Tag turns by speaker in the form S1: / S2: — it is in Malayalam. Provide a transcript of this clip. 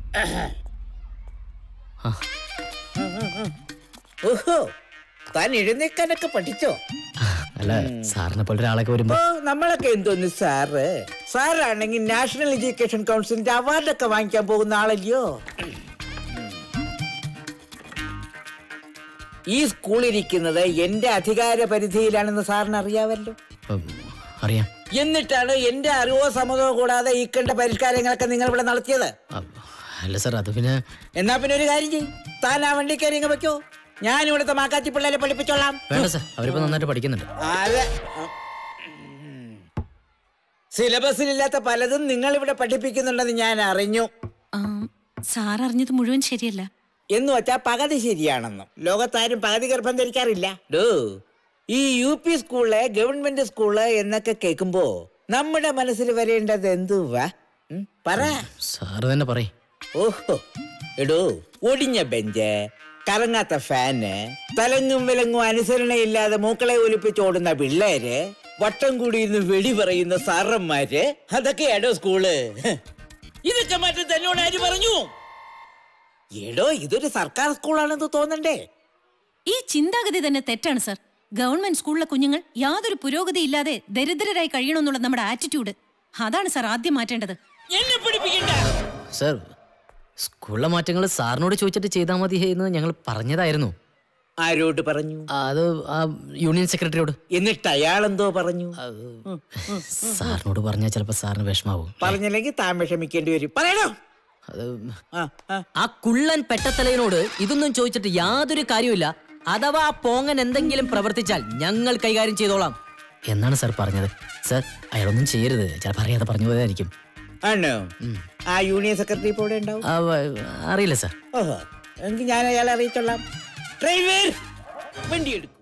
S1: ഓഹോ താൻ എഴുന്നേക്കാനൊക്കെ പഠിച്ചോ
S2: അല്ല സാറിനെ പോലെ ഒരാളൊക്കെ വരുമ്പോ
S1: ഓ നമ്മളൊക്കെ എന്തോന്ന് സാറ് സാറാണെങ്കിൽ നാഷണൽ എഡ്യൂക്കേഷൻ കൗൺസിലിന്റെ അവാർഡൊക്കെ വാങ്ങിക്കാൻ പോകുന്ന ആളല്ലയോ ഈ സ്കൂൾ ഇരിക്കുന്നത് എന്റെ അധികാര പരിധിയിലാണെന്ന് സാറിന് അറിയാമല്ലോ
S2: ഉം, അറിയാം
S1: എന്നിട്ടാണ് എന്റെ അറിവോ സമ്മതമോ കൂടാതെ ഈ കണ്ട പരിഷ്കാരങ്ങളൊക്കെ നിങ്ങൾ ഇവിടെ നടത്തിയത്
S2: ആ, അല്ല സാർ അത് പിന്നെ
S1: എന്നാ പിന്നെ ഒരു കാര്യം ചെയ്യും താൻ ആ വണ്ടി കയറി ഇങ്ങ് വെക്കോ ഞാൻ ഇവിടുത്തെ മാക്കാച്ചി പിള്ളേരെ പഠിപ്പിച്ചോളാം
S2: വേണ്ട സാർ അവരിപ്പോ നന്നായിട്ട് പഠിക്കുന്നുണ്ട്
S1: അതെ സിലബസിലില്ലാത്ത പലതും നിങ്ങൾ ഇവിടെ പഠിപ്പിക്കുന്നുണ്ടെന്ന് ഞാൻ അറിഞ്ഞു
S3: സാർ അറിഞ്ഞത് മുഴുവൻ ശരിയല്ല
S1: എന്ന് വെച്ചാ പകുതി ശരിയാണെന്നും ലോകത്താരും പകുതി ഗർഭം ധരിക്കാറില്ല ഡോ ഈ U P school government school എന്നൊക്കെ കേൾക്കുമ്പോ നമ്മുടെ മനസ്സിൽ വരേണ്ടത് എന്തുവാ ഉം, പറ
S2: സാറ് തന്നെ പറയും
S1: ഓഹോ എടോ ഒടിഞ്ഞ ബെഞ്ച് കറങ്ങാത്ത ഫാന് തലങ്ങും വിലങ്ങും അനുസരണയില്ലാതെ മൂക്കളെ ഒലിപ്പിച്ചോടുന്ന പിള്ളേര് വട്ടം കൂടി ഇന്ന് വെടി പറയുന്ന സാറന്മാര് അതൊക്കെയാടോ സ്കൂള് ഹ്. ഇതൊക്കെ മാറ്റി തന്നോട് ആര് പറഞ്ഞു എടോ ഇതൊരു സർക്കാർ സ്കൂളാണെന്ന് തോന്നണ്ടേ
S3: ഈ ചിന്താഗതി തന്നെ തെറ്റാണ് സാർ ഗവൺമെന്റ് സ്കൂളിലെ കുഞ്ഞുങ്ങൾ യാതൊരു പുരോഗതി ഇല്ലാതെ ദരിദ്രരായി കഴിയണമെന്നുള്ള നമ്മുടെ ആറ്റിറ്റ്യൂഡ് അതാണ് സാർ ആദ്യം മാറ്റേണ്ടത്
S1: എന്നെ പഠിപ്പിക്കണ്ട
S2: സാർ സ്കൂളിലെ മാറ്റങ്ങൾ സാറിനോട് ചോദിച്ചിട്ട് ചെയ്താൽ മതി എന്ന് ഞങ്ങൾ പറഞ്ഞതായിരുന്നു
S1: ആരോട് പറഞ്ഞു
S2: അത് ആ യൂണിയൻ സെക്രട്ടറിയോട്
S1: എന്നിട്ട് അയാളെന്തോ പറഞ്ഞു
S2: സാറിനോട് പറഞ്ഞാൽ ചിലപ്പോൾ സാറിന് വിഷമാവും
S1: പറഞ്ഞില്ലെങ്കിൽ താൻ വിഷമിക്കേണ്ടി വരും പറയണോ
S2: അത്
S1: ആ ആ
S2: ആ കുള്ളൻ പെട്ടത്തലയനോട് ഇതൊന്നും ചോദിച്ചിട്ട് യാതൊരു കാര്യമില്ല അഥവാ ആ പോങ്ങൻ എന്തെങ്കിലും പ്രവർത്തിച്ചാൽ ഞങ്ങൾ കൈകാര്യം ചെയ്തോളാം എന്നാണ് സാർ പറഞ്ഞത് സാർ അയാളൊന്നും ചെയ്യരുത് ചിലപ്പോൾ അറിയാതെ പറഞ്ഞു പോയതായിരിക്കും
S1: ആണോ ആ യൂണിയൻ സെക്രട്ടറി ഇപ്പോൾ ഇവിടെ ഉണ്ടാവും
S2: ആ, വ- അറിയില്ല സാർ
S1: ഓഹോ എങ്കിൽ ഞാൻ അയാളെ അറിയിച്ചോളാം ഡ്രൈവർ വണ്ടി എടുക്കും